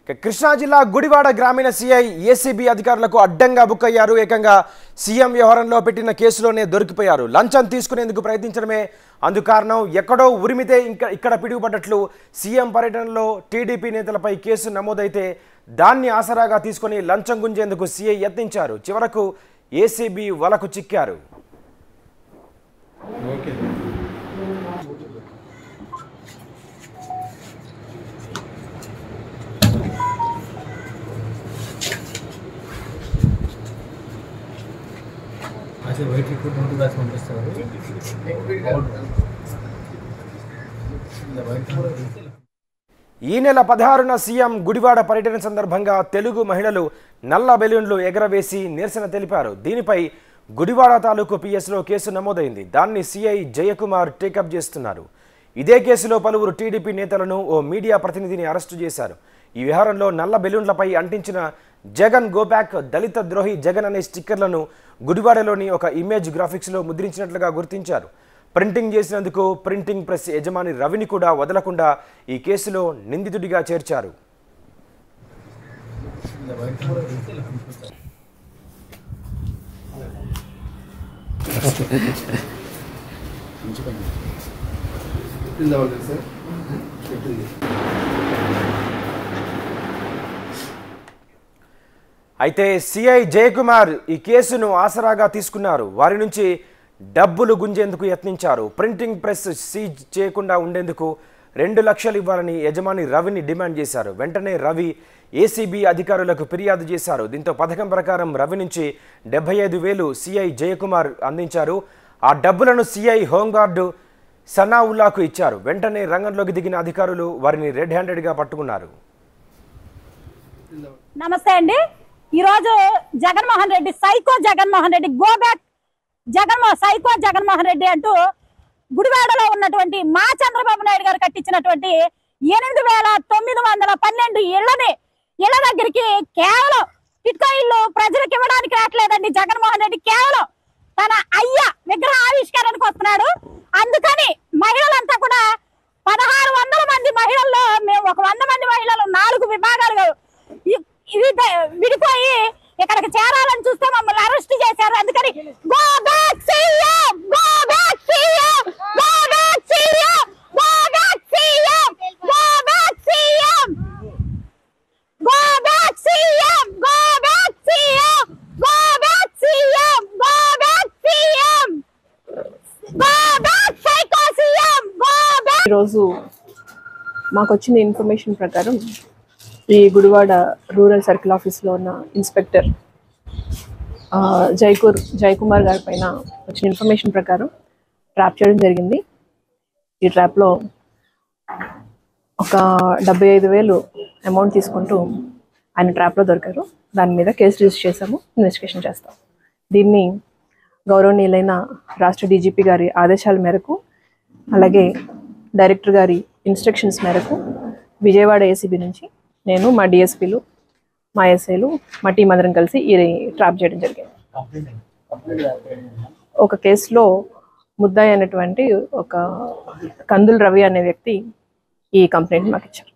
ఇక కృష్ణా జిల్లా గుడివాడ గ్రామీణ సీఐ ఏసీబీ అధికారులకు అడ్డంగా బుక్ అయ్యారు ఏకంగా సీఎం వ్యవహారంలో పెట్టిన కేసులోనే దొరికిపోయారు లంచం తీసుకునేందుకు ప్రయత్నించడమే అందుకు కారణం ఎక్కడో ఉరిమితే ఇంకా ఇక్కడ పిడుగుపడ్డట్లు సీఎం పర్యటనలో టీడీపీ నేతలపై కేసు నమోదైతే దాన్ని ఆసరాగా తీసుకొని లంచం గుంజేందుకు సీఐ యత్నించారు చివరకు ఏసీబీ వలకు చిక్కారు అసలు వైట్ లిక్విడ్ నోటు రాసి పంపిస్తారు వైట్ ఈ నెల పదహారున సీఎం గుడివాడ పర్యటన సందర్భంగా తెలుగు మహిళలు నల్ల బెలూన్లు ఎగరవేసి నిరసన తెలిపారు దీనిపై గుడివాడ తాలూకు పిఎస్లో కేసు నమోదైంది దాన్ని సిఐ జయకుమార్ టేకప్ చేస్తున్నారు ఇదే కేసులో పలువురు టీడీపీ నేతలను ఓ మీడియా ప్రతినిధిని అరెస్టు చేశారు ఈ వ్యవహారంలో నల్ల బెలూన్లపై అంటించిన జగన్ గోబ్యాక్ దళిత ద్రోహి జగన్ అనే స్టిక్కర్లను గుడివాడలోని ఒక ఇమేజ్ గ్రాఫిక్స్లో ముద్రించినట్లుగా గుర్తించారు ప్రింటింగ్ చేసినందుకు ప్రింటింగ్ ప్రెస్ యజమాని రవిని కూడా వదలకుండా ఈ కేసులో నిందితుడిగా చేర్చారు అయితే సిఐ జయకుమార్ ఈ కేసును ఆసరాగా తీసుకున్నారు వారి నుంచి డబ్బులు గుంజేందుకు యత్నించారు ప్రింటింగ్ ప్రెస్ సీజ్ చేయకుండా ఉండేందుకు రెండు లక్షలు ఇవ్వాలని యజమాని రవిని డిమాండ్ చేశారు వెంటనే రవి ఏసీబీ అధికారులకు ఫిర్యాదు చేశారు దీంతో పథకం ప్రకారం రవి నుంచి డెబ్బై ఐదు వేలు సిఐ జయకుమార్ అందించారు ఆ డబ్బులను సిఐ హోంగార్డు సనావుల్లాకు ఇచ్చారు వెంటనే రంగంలోకి దిగిన అధికారులు వారిని రెడ్ హ్యాండెడ్గా పట్టుకున్నారు నమస్తే అండి ఈ రోజు Jaganmohan Reddy psycho Jaganmohan Reddy go back Jaganmohan psycho Jaganmohan Reddy అంటూ గుడివాడలో ఉన్నటువంటి మా చంద్రబాబు నాయుడు గారు కట్టించినటువంటి ఎనిమిది వేల తొమ్మిది వందల పన్నెండు ఇళ్లని ఇళ్ల దగ్గరికి కేవలం టిట్కో ఇల్లు ప్రజలకు ఇవ్వడానికి రావట్లేదండి జగన్మోహన్ రెడ్డి కేవలం తన అయ్య విగ్రహ ఆవిష్కరణకు వస్తున్నాడు అందుకని మహిళలంతా కూడా పదహారు వందల మంది మహిళల్లో మేము ఒక వంద మంది మహిళలు నాలుగు విభాగాలుగా ఇ- ఇది ద- విడిపోయి ఇక్కడికి చేరాలని చూస్తే మమ్మల్ని అరెస్ట్ చేశారు అందుకని go back CM go back CM go back CM go back CM go back CM go back CM go back CM go back CM go back CM go back psycho CM go back ఈరోజు మాకు వచ్చిన information ప్రకారం ఈ Gudivada rural circle ఆఫీస్లో ఉన్న inspector ఆ, జైకూర్ జయకుమార్ గారి పైన వచ్చిన ఇన్ఫర్మేషన్ ప్రకారం ట్రాప్ చేయడం జరిగింది ఈ ట్రాప్లో ఒక డెబ్బై ఐదు వేలు అమౌంట్ తీసుకుంటూ ఆయన ట్రాప్లో దొరికారు దాని మీద కేసు రిజిస్టర్ చేశాము ఇన్వెస్టిగేషన్ చేస్తాం దీన్ని గౌరవనీయులైన రాష్ట్ర డీజీపీ గారి ఆదేశాల మేరకు అలాగే డైరెక్టర్ గారి ఇన్స్ట్రక్షన్స్ మేరకు విజయవాడ ఏసీబీ నుంచి నేను మా డిఎస్పీలు మా ఎస్ఐలు మా టీం అందరం కలిసి ఈ ట్రాప్ చేయడం జరిగింది ఒక కేసులో ముద్దాయి అయినటువంటి ఒక కందుల్ రవి అనే వ్యక్తి ఈ కంప్లైంట్ మాకు ఇచ్చారు